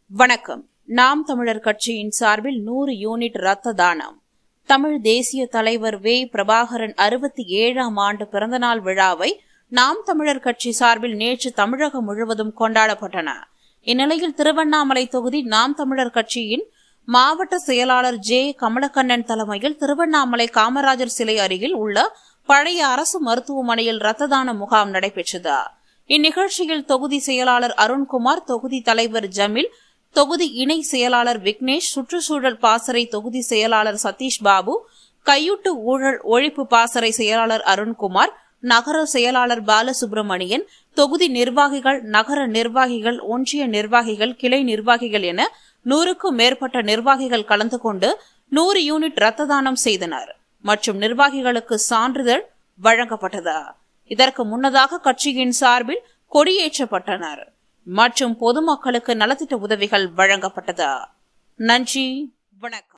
வணக்கம் நாம் தமிழர் கட்சியின் சார்பில் நூறு யூனிட் ரத்த தானம் தமிழ் தேசிய தலைவர் வே பிரபாகரன் அறுபத்தி ஏழாம் ஆண்டு பிறந்தநாள் விழாவை நாம் தமிழர் கட்சி சார்பில் நேற்று தமிழகம் முழுவதும் கொண்டாடப்பட்டன இந்நிலையில் திருவண்ணாமலை தொகுதி நாம் தமிழர் கட்சியின் மாவட்ட செயலாளர் ஜே கமலக்கண்ணன் தலைமையில் திருவண்ணாமலை காமராஜர் சிலை அருகில் உள்ள பழைய அரசு மருத்துவமனையில் ரத்த தான முகாம் நடைபெற்றது இந்நிகழ்ச்சியில் தொகுதி செயலாளர் அருண்குமார் தொகுதி தலைவர் ஜமீல் தொகுதி இணை செயலாளர் விக்னேஷ் சுற்றுச்சூழல் பாசறை தொகுதி செயலாளர் சதீஷ் பாபு கையூட்டு ஊழல் ஒழிப்பு பாசறை செயலாளர் அருண்குமார் நகர செயலாளர் பாலசுப்ரமணியன் தொகுதி நிர்வாகிகள் நகர நிர்வாகிகள் ஒன்றிய நிர்வாகிகள் கிளை நிர்வாகிகள் என நூறுக்கும் மேற்பட்ட நிர்வாகிகள் கலந்து கொண்டு நூறு யூனிட் ரத்த தானம் செய்தனர் மற்றும் நிர்வாகிகளுக்கு சான்றிதழ் வழங்கப்பட்டது இதற்கு முன்னதாக கட்சியின் சார்பில் கொடியேற்றப்பட்டனர் மற்றும் பொதுமக்களுக்கு நலத்திட்ட உதவிகள் வழங்கப்பட்டது நன்றி வணக்கம்